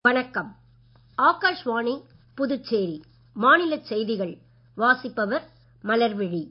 வணக்கம் ஆகாஷ்வாணி புதுச்சேரி மாநிலச் செய்திகள் வாசிப்பவர் மலர்விழி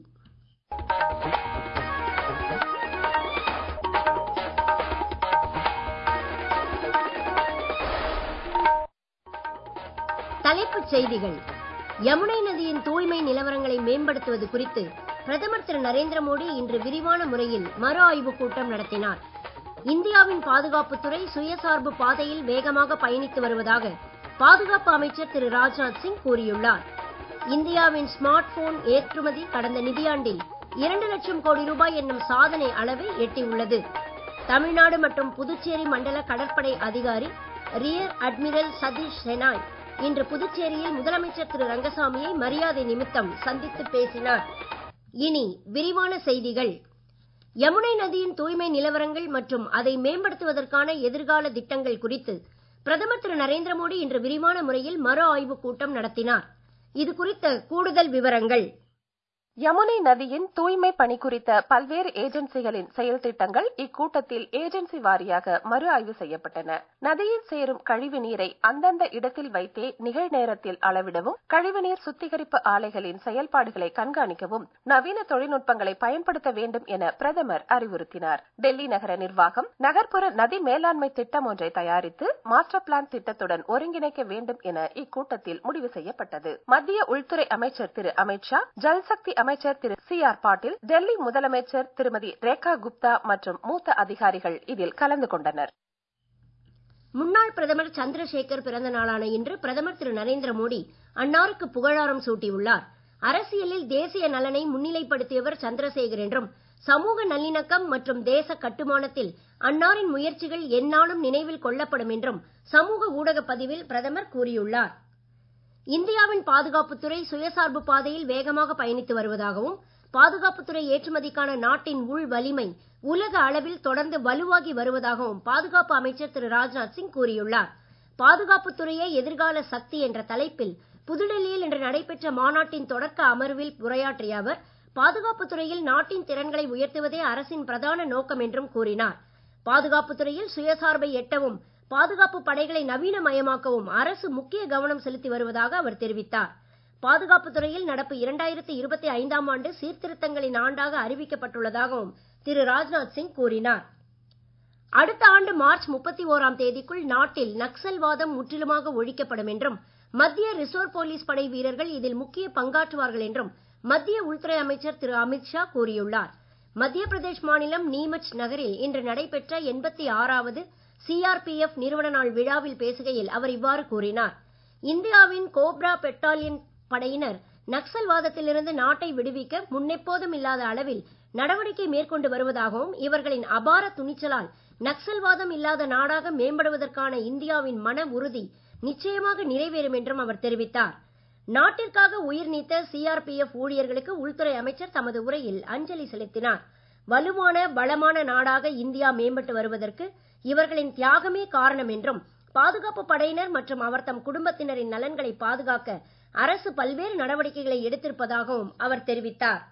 தலைப்புச் செய்திகள் யமுனை நதியின் தூய்மை நிலவரங்களை மேம்படுத்துவது குறித்து பிரதமர் திரு நரேந்திர மோடி இன்று விரிவான முறையில் மறு ஆய்வுக் கூட்டம் நடத்தினார் இந்தியாவின் பாதுகாப்புத்துறை சுயசார்பு பாதையில் வேகமாக பயணித்து வருவதாக பாதுகாப்பு அமைச்சர் திரு ராஜ்நாத் சிங் கூறியுள்ளார் இந்தியாவின் ஸ்மார்ட் போன் ஏற்றுமதி கடந்த நிதியாண்டில் இரண்டு லட்சம் கோடி ரூபாய் என்னும் சாதனை அளவை எட்டியுள்ளது தமிழ்நாடு மற்றும் புதுச்சேரி மண்டல கடற்படை அதிகாரி ரியர் அட்மிரல் சதீஷ் செனாய் இன்று புதுச்சேரியில் முதலமைச்சர் திரு ரங்கசாமியை மரியாதை நிமித்தம் சந்தித்து பேசினார் இனி விரிவான செய்திகள் யமுனை நதியின் தூய்மை நிலவரங்கள் மற்றும் அதை மேம்படுத்துவதற்கான எதிர்கால திட்டங்கள் குறித்து பிரதமர் திரு நரேந்திர மோடி இன்று விரிவான முறையில் மறு ஆய்வுக் கூட்டம் நடத்தினார் இது குறித்த கூடுதல் விவரங்கள் யமுனை நதியின் தூய்மை பணி குறித்த பல்வேறு ஏஜென்சிகளின் செயல் திட்டங்கள் இக்கூட்டத்தில் ஏஜென்சி வாரியாக மறு ஆய்வு செய்யப்பட்டன நதியில் சேரும் கழிவு நீரை அந்தந்த இடத்தில் வைத்தே நிகழ்நேரத்தில் அளவிடவும் கழிவுநீர் சுத்திகரிப்பு ஆலைகளின் செயல்பாடுகளை கண்காணிக்கவும் நவீன தொழில்நுட்பங்களை பயன்படுத்த வேண்டும் என பிரதமர் அறிவுறுத்தினார் டெல்லி நகர நிர்வாகம் நகர்ப்புற நதி மேலாண்மை திட்டம் ஒன்றை தயாரித்து மாஸ்டர் பிளான் திட்டத்துடன் ஒருங்கிணைக்க வேண்டும் என இக்கூட்டத்தில் முடிவு செய்யப்பட்டது மத்திய உள்துறை அமைச்சர் திரு அமித்ஷா ஜல்சக்தி அமைச்சர் திரு சி ஆர் பாட்டீல் டெல்லி முதலமைச்சர் திருமதி ரேகா குப்தா மற்றும் மூத்த அதிகாரிகள் இதில் கலந்து கொண்டனர் முன்னாள் பிரதமர் சந்திரசேகர் பிறந்த நாளான இன்று பிரதமர் திரு நரேந்திர மோடி அன்னாருக்கு புகழாரம் சூட்டியுள்ளார் அரசியலில் தேசிய நலனை முன்னிலைப்படுத்தியவர் சந்திரசேகர் என்றும் சமூக நல்லிணக்கம் மற்றும் தேச கட்டுமானத்தில் அன்னாரின் முயற்சிகள் எந்நாளும் நினைவில் கொள்ளப்படும் என்றும் சமூக ஊடக பதிவில் பிரதமர் கூறியுள்ளார் இந்தியாவின் பாதுகாப்புத்துறை சுயசார்பு பாதையில் வேகமாக பயணித்து வருவதாகவும் பாதுகாப்புத்துறை ஏற்றுமதிக்கான நாட்டின் உள் வலிமை உலக அளவில் தொடர்ந்து வலுவாகி வருவதாகவும் பாதுகாப்பு அமைச்சர் திரு ராஜ்நாத் சிங் கூறியுள்ளார் பாதுகாப்புத்துறையே எதிர்கால சக்தி என்ற தலைப்பில் புதுடெல்லியில் இன்று நடைபெற்ற மாநாட்டின் தொடக்க அமர்வில் உரையாற்றிய அவர் பாதுகாப்புத் துறையில் நாட்டின் திறன்களை உயர்த்துவதே அரசின் பிரதான நோக்கம் என்றும் கூறினார் பாதுகாப்புத் துறையில் சுயசார்பை எட்டவும் பாதுகாப்பு படைகளை நவீனமயமாக்கவும் அரசு முக்கிய கவனம் செலுத்தி வருவதாக அவர் தெரிவித்தார் பாதுகாப்புத் துறையில் நடப்பு இரண்டாயிரத்தி இருபத்தி ஐந்தாம் ஆண்டு சீர்திருத்தங்களின் ஆண்டாக அறிவிக்கப்பட்டுள்ளதாகவும் திரு ராஜ்நாத் சிங் கூறினார் அடுத்த ஆண்டு மார்ச் முப்பத்தி ஓராம் தேதிக்குள் நாட்டில் நக்சல்வாதம் முற்றிலுமாக ஒழிக்கப்படும் என்றும் மத்திய ரிசர்வ் போலீஸ் படை வீரர்கள் இதில் முக்கிய பங்காற்றுவார்கள் என்றும் மத்திய உள்துறை அமைச்சர் திரு அமித்ஷா கூறியுள்ளார் மத்திய பிரதேஷ் மாநிலம் நீமச் நகரில் இன்று நடைபெற்ற எண்பத்தி ஆறாவது சிஆர்பிஎஃப் நிறுவன நாள் விழாவில் பேசுகையில் அவர் இவ்வாறு கூறினார் இந்தியாவின் கோப்ரா பெட்டாலியன் படையினர் நக்சல்வாதத்திலிருந்து நாட்டை விடுவிக்க முன்னெப்போதும் இல்லாத அளவில் நடவடிக்கை மேற்கொண்டு வருவதாகவும் இவர்களின் அபார துணிச்சலால் நக்சல்வாதம் இல்லாத நாடாக மேம்படுவதற்கான இந்தியாவின் மன உறுதி நிச்சயமாக நிறைவேறும் என்றும் அவர் தெரிவித்தார் நாட்டிற்காக உயிர் நீத்த சிஆர்பிஎஃப் ஊழியர்களுக்கு உள்துறை அமைச்சர் தமது உரையில் அஞ்சலி செலுத்தினார் வலுவான வளமான நாடாக இந்தியா மேம்பட்டு வருவதற்கு இவர்களின் தியாகமே காரணம் என்றும் பாதுகாப்பு படையினர் மற்றும் அவர் தம் குடும்பத்தினரின் நலன்களை பாதுகாக்க அரசு பல்வேறு நடவடிக்கைகளை எடுத்திருப்பதாகவும் அவர் தெரிவித்தார்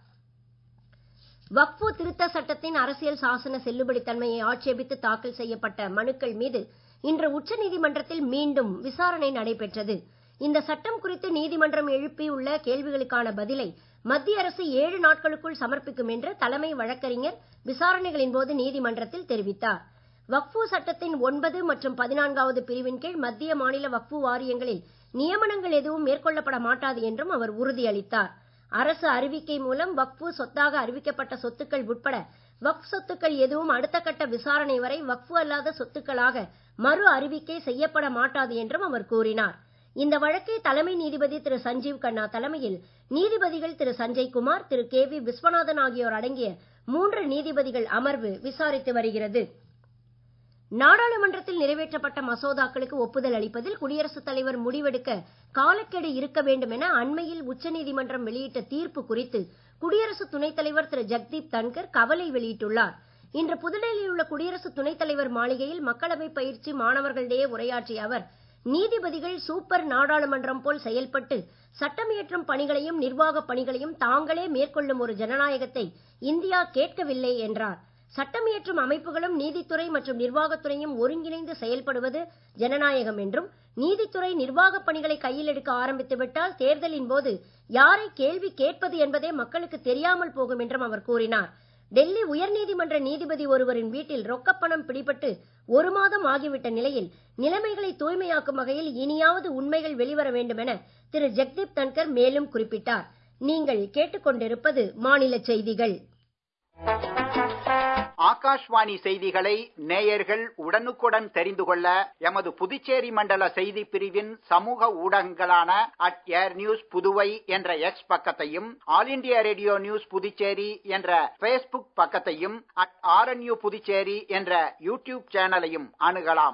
வக்ஃபு திருத்த சட்டத்தின் அரசியல் சாசன செல்லுபடித்தன்மையை ஆட்சேபித்து தாக்கல் செய்யப்பட்ட மனுக்கள் மீது இன்று உச்சநீதிமன்றத்தில் மீண்டும் விசாரணை நடைபெற்றது இந்த சட்டம் குறித்து நீதிமன்றம் எழுப்பியுள்ள கேள்விகளுக்கான பதிலை மத்திய அரசு ஏழு நாட்களுக்குள் சமர்ப்பிக்கும் என்று தலைமை வழக்கறிஞர் விசாரணைகளின் போது நீதிமன்றத்தில் தெரிவித்தார் வக்ஃபு சட்டத்தின் ஒன்பது மற்றும் பதினான்காவது பிரிவின் கீழ் மத்திய மாநில வக்ஃபு வாரியங்களில் நியமனங்கள் எதுவும் மேற்கொள்ளப்பட மாட்டாது என்றும் அவர் உறுதியளித்தார் அரசு அறிவிக்கை மூலம் வக்ஃபு சொத்தாக அறிவிக்கப்பட்ட சொத்துக்கள் உட்பட வக்ஃப் சொத்துக்கள் எதுவும் அடுத்த கட்ட விசாரணை வரை வக்ஃபு அல்லாத சொத்துக்களாக மறு அறிவிக்கை செய்யப்பட மாட்டாது என்றும் அவர் கூறினார் இந்த வழக்கை தலைமை நீதிபதி திரு சஞ்சீவ் கண்ணா தலைமையில் நீதிபதிகள் திரு சஞ்சய் குமார் திரு கே வி விஸ்வநாதன் ஆகியோர் அடங்கிய மூன்று நீதிபதிகள் அமர்வு விசாரித்து வருகிறது நாடாளுமன்றத்தில் நிறைவேற்றப்பட்ட மசோதாக்களுக்கு ஒப்புதல் அளிப்பதில் குடியரசுத் தலைவர் முடிவெடுக்க காலக்கெடு இருக்க வேண்டும் என அண்மையில் உச்சநீதிமன்றம் வெளியிட்ட தீர்ப்பு குறித்து குடியரசு துணைத் தலைவர் திரு ஜக்தீப் தன்கர் கவலை வெளியிட்டுள்ளார் இன்று புதுடெல்லியில் உள்ள குடியரசு துணைத் தலைவர் மாளிகையில் மக்களவை பயிற்சி மாணவர்களிடையே உரையாற்றிய அவர் நீதிபதிகள் சூப்பர் நாடாளுமன்றம் போல் செயல்பட்டு சட்டம் இயற்றும் பணிகளையும் நிர்வாக பணிகளையும் தாங்களே மேற்கொள்ளும் ஒரு ஜனநாயகத்தை இந்தியா கேட்கவில்லை என்றார் சட்டமியற்றும் அமைப்புகளும் நீதித்துறை மற்றும் நிர்வாகத்துறையும் ஒருங்கிணைந்து செயல்படுவது ஜனநாயகம் என்றும் நீதித்துறை நிர்வாகப் பணிகளை கையில் எடுக்க ஆரம்பித்துவிட்டால் தேர்தலின் போது யாரை கேள்வி கேட்பது என்பதே மக்களுக்கு தெரியாமல் போகும் என்றும் அவர் கூறினார் டெல்லி உயர்நீதிமன்ற நீதிபதி ஒருவரின் வீட்டில் ரொக்கப்பணம் பிடிபட்டு ஒரு மாதம் ஆகிவிட்ட நிலையில் நிலைமைகளை தூய்மையாக்கும் வகையில் இனியாவது உண்மைகள் வெளிவர வேண்டும் என திரு ஜெக்தீப் தன்கர் மேலும் குறிப்பிட்டார் நீங்கள் கேட்டுக்கொண்டிருப்பது மாநில செய்திகள் ஆகாஷ்வாணி செய்திகளை நேயர்கள் உடனுக்குடன் தெரிந்து கொள்ள எமது புதுச்சேரி மண்டல செய்தி பிரிவின் சமூக ஊடகங்களான அட் ஏர் நியூஸ் புதுவை என்ற எக்ஸ் பக்கத்தையும் All India Radio News Puducherry என்ற பேஸ்புக் பக்கத்தையும் அட் ஆர்என்யூ புதுச்சேரி என்ற யூடியூப் சேனலையும் அணுகலாம்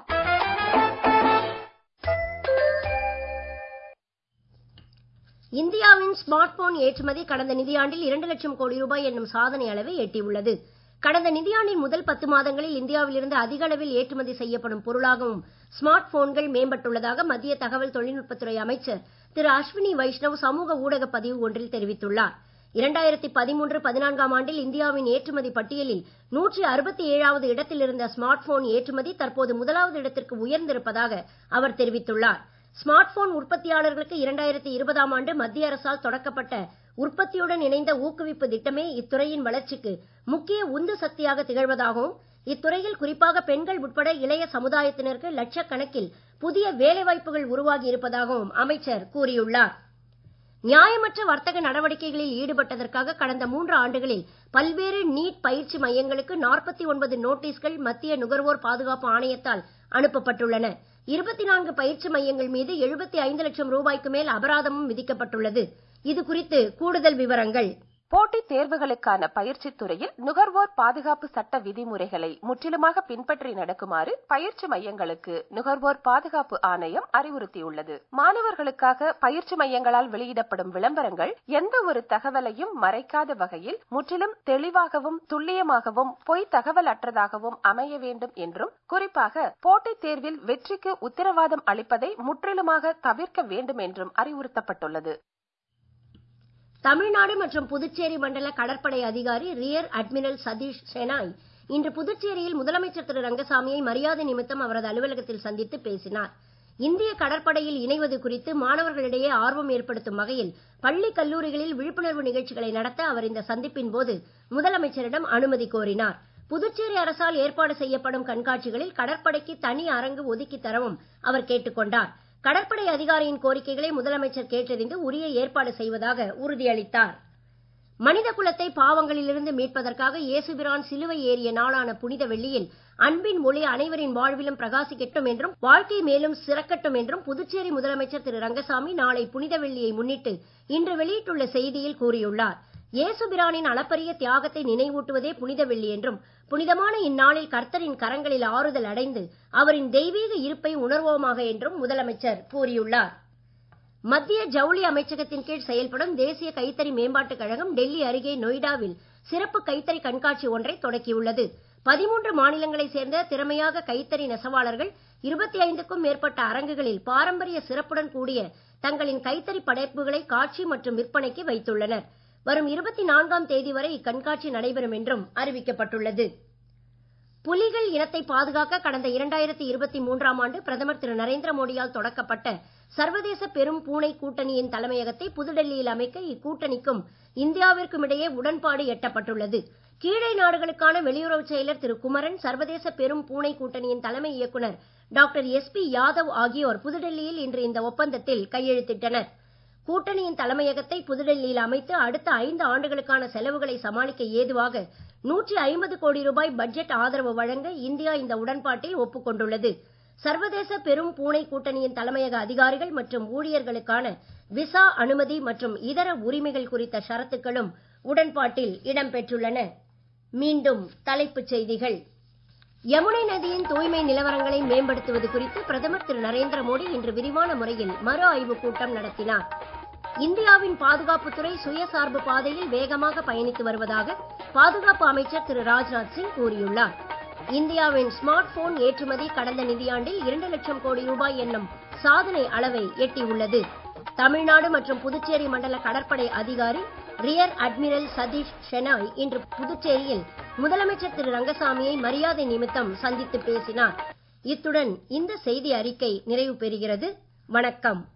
இந்தியாவின் ஸ்மார்ட் போன் ஏற்றுமதி கடந்த நிதியாண்டில் இரண்டு லட்சம் கோடி ரூபாய் என்னும் சாதனை அளவை எட்டியுள்ளது கடந்த நிதியாண்டின் முதல் பத்து மாதங்களில் இந்தியாவிலிருந்து அதிக அளவில் ஏற்றுமதி செய்யப்படும் பொருளாகவும் ஸ்மார்ட் போன்கள் மேம்பட்டுள்ளதாக மத்திய தகவல் தொழில்நுட்பத்துறை அமைச்சர் திரு அஸ்வினி வைஷ்ணவ் சமூக ஊடக பதிவு ஒன்றில் தெரிவித்துள்ளார் இரண்டாயிரத்தி பதிமூன்று பதினான்காம் ஆண்டில் இந்தியாவின் ஏற்றுமதி பட்டியலில் நூற்றி அறுபத்தி ஏழாவது இடத்தில் இருந்த ஸ்மார்ட் போன் ஏற்றுமதி தற்போது முதலாவது இடத்திற்கு உயர்ந்திருப்பதாக அவர் தெரிவித்துள்ளார் ஸ்மார்ட் போன் உற்பத்தியாளர்களுக்கு இரண்டாயிரத்தி இருபதாம் ஆண்டு மத்திய அரசால் தொடக்கப்பட்ட உற்பத்தியுடன் இணைந்த ஊக்குவிப்பு திட்டமே இத்துறையின் வளர்ச்சிக்கு முக்கிய உந்து சக்தியாக திகழ்வதாகவும் இத்துறையில் குறிப்பாக பெண்கள் உட்பட இளைய சமுதாயத்தினருக்கு லட்சக்கணக்கில் புதிய வேலைவாய்ப்புகள் உருவாகி இருப்பதாகவும் அமைச்சர் கூறியுள்ளார் நியாயமற்ற வர்த்தக நடவடிக்கைகளில் ஈடுபட்டதற்காக கடந்த மூன்று ஆண்டுகளில் பல்வேறு நீட் பயிற்சி மையங்களுக்கு நாற்பத்தி ஒன்பது நோட்டீஸ்கள் மத்திய நுகர்வோர் பாதுகாப்பு ஆணையத்தால் அனுப்பப்பட்டுள்ளன இருபத்தி நான்கு பயிற்சி மையங்கள் மீது எழுபத்தி ஐந்து லட்சம் ரூபாய்க்கு மேல் அபராதமும் விதிக்கப்பட்டுள்ளது இது குறித்து கூடுதல் விவரங்கள் போட்டித் தேர்வுகளுக்கான பயிற்சித் துறையில் நுகர்வோர் பாதுகாப்பு சட்ட விதிமுறைகளை முற்றிலுமாக பின்பற்றி நடக்குமாறு பயிற்சி மையங்களுக்கு நுகர்வோர் பாதுகாப்பு ஆணையம் அறிவுறுத்தியுள்ளது மாணவர்களுக்காக பயிற்சி மையங்களால் வெளியிடப்படும் விளம்பரங்கள் எந்த ஒரு தகவலையும் மறைக்காத வகையில் முற்றிலும் தெளிவாகவும் துல்லியமாகவும் பொய் தகவல் அற்றதாகவும் அமைய வேண்டும் என்றும் குறிப்பாக போட்டித் தேர்வில் வெற்றிக்கு உத்தரவாதம் அளிப்பதை முற்றிலுமாக தவிர்க்க வேண்டும் என்றும் அறிவுறுத்தப்பட்டுள்ளது தமிழ்நாடு மற்றும் புதுச்சேரி மண்டல கடற்படை அதிகாரி ரியர் அட்மிரல் சதீஷ் செனாய் இன்று புதுச்சேரியில் முதலமைச்சர் திரு ரங்கசாமியை மரியாதை நிமித்தம் அவரது அலுவலகத்தில் சந்தித்து பேசினார் இந்திய கடற்படையில் இணைவது குறித்து மாணவர்களிடையே ஆர்வம் ஏற்படுத்தும் வகையில் பள்ளி கல்லூரிகளில் விழிப்புணர்வு நிகழ்ச்சிகளை நடத்த அவர் இந்த சந்திப்பின் போது முதலமைச்சரிடம் அனுமதி கோரினார் புதுச்சேரி அரசால் ஏற்பாடு செய்யப்படும் கண்காட்சிகளில் கடற்படைக்கு தனி அரங்கு ஒதுக்கி தரவும் அவர் கேட்டுக்கொண்டார் கடற்படை அதிகாரியின் கோரிக்கைகளை முதலமைச்சர் கேட்டறிந்து உரிய ஏற்பாடு செய்வதாக உறுதியளித்தார் மனித குலத்தை பாவங்களிலிருந்து மீட்பதற்காக இயேசுபிரான் சிலுவை ஏறிய நாளான புனித வெள்ளியில் அன்பின் ஒளி அனைவரின் வாழ்விலும் பிரகாசிக்கட்டும் என்றும் வாழ்க்கை மேலும் சிறக்கட்டும் என்றும் புதுச்சேரி முதலமைச்சர் திரு ரங்கசாமி நாளை புனித வெள்ளியை முன்னிட்டு இன்று வெளியிட்டுள்ள செய்தியில் கூறியுள்ளார் இயேசுபிரானின் அளப்பரிய தியாகத்தை நினைவூட்டுவதே புனித வெள்ளி என்றும் புனிதமான இந்நாளில் கர்த்தரின் கரங்களில் ஆறுதல் அடைந்து அவரின் தெய்வீக இருப்பை உணர்வோமாக என்றும் முதலமைச்சர் கூறியுள்ளார் மத்திய ஜவுளி அமைச்சகத்தின் கீழ் செயல்படும் தேசிய கைத்தறி மேம்பாட்டுக் கழகம் டெல்லி அருகே நொய்டாவில் சிறப்பு கைத்தறி கண்காட்சி ஒன்றை தொடக்கியுள்ளது பதிமூன்று மாநிலங்களைச் சேர்ந்த திறமையாக கைத்தறி நெசவாளர்கள் இருபத்தி ஐந்துக்கும் மேற்பட்ட அரங்குகளில் பாரம்பரிய சிறப்புடன் கூடிய தங்களின் கைத்தறி படைப்புகளை காட்சி மற்றும் விற்பனைக்கு வைத்துள்ளனர் வரும் இருபத்தி நான்காம் தேதி வரை இக்கண்காட்சி நடைபெறும் என்றும் அறிவிக்கப்பட்டுள்ளது புலிகள் இனத்தை பாதுகாக்க கடந்த இரண்டாயிரத்தி இருபத்தி மூன்றாம் ஆண்டு பிரதமர் திரு நரேந்திர மோடியால் தொடக்கப்பட்ட சர்வதேச பெரும் பூனை கூட்டணியின் தலைமையகத்தை புதுடெல்லியில் அமைக்க இக்கூட்டணிக்கும் இந்தியாவிற்கும் இடையே உடன்பாடு எட்டப்பட்டுள்ளது கீழை நாடுகளுக்கான வெளியுறவுச் செயலர் திரு குமரன் சர்வதேச பெரும் பூனை கூட்டணியின் தலைமை இயக்குனர் டாக்டர் எஸ் பி யாதவ் ஆகியோர் புதுடெல்லியில் இன்று இந்த ஒப்பந்தத்தில் கையெழுத்திட்டனர் கூட்டணியின் தலைமையகத்தை புதுடெல்லியில் அமைத்து அடுத்த ஐந்து ஆண்டுகளுக்கான செலவுகளை சமாளிக்க ஏதுவாக நூற்றி ஐம்பது கோடி ரூபாய் பட்ஜெட் ஆதரவு வழங்க இந்தியா இந்த உடன்பாட்டில் ஒப்புக்கொண்டுள்ளது சர்வதேச பெரும் பூனை கூட்டணியின் தலைமையக அதிகாரிகள் மற்றும் ஊழியர்களுக்கான விசா அனுமதி மற்றும் இதர உரிமைகள் குறித்த ஷரத்துக்களும் உடன்பாட்டில் இடம்பெற்றுள்ளன மீண்டும் தலைப்புச் செய்திகள் யமுனை நதியின் தூய்மை நிலவரங்களை மேம்படுத்துவது குறித்து பிரதமர் திரு நரேந்திர மோடி இன்று விரிவான முறையில் மறு ஆய்வுக் கூட்டம் நடத்தினார் இந்தியாவின் பாதுகாப்புத்துறை சுயசார்பு பாதையில் வேகமாக பயணித்து வருவதாக பாதுகாப்பு அமைச்சர் திரு ராஜ்நாத் சிங் கூறியுள்ளார் இந்தியாவின் ஸ்மார்ட் போன் ஏற்றுமதி கடந்த நிதியாண்டில் இரண்டு லட்சம் கோடி ரூபாய் என்னும் சாதனை அளவை எட்டியுள்ளது தமிழ்நாடு மற்றும் புதுச்சேரி மண்டல கடற்படை அதிகாரி ரியர் அட்மிரல் சதீஷ் ஷெனாய் இன்று புதுச்சேரியில் முதலமைச்சர் திரு ரங்கசாமியை மரியாதை நிமித்தம் சந்தித்து பேசினார் இத்துடன் இந்த செய்தி அறிக்கை நிறைவு பெறுகிறது வணக்கம்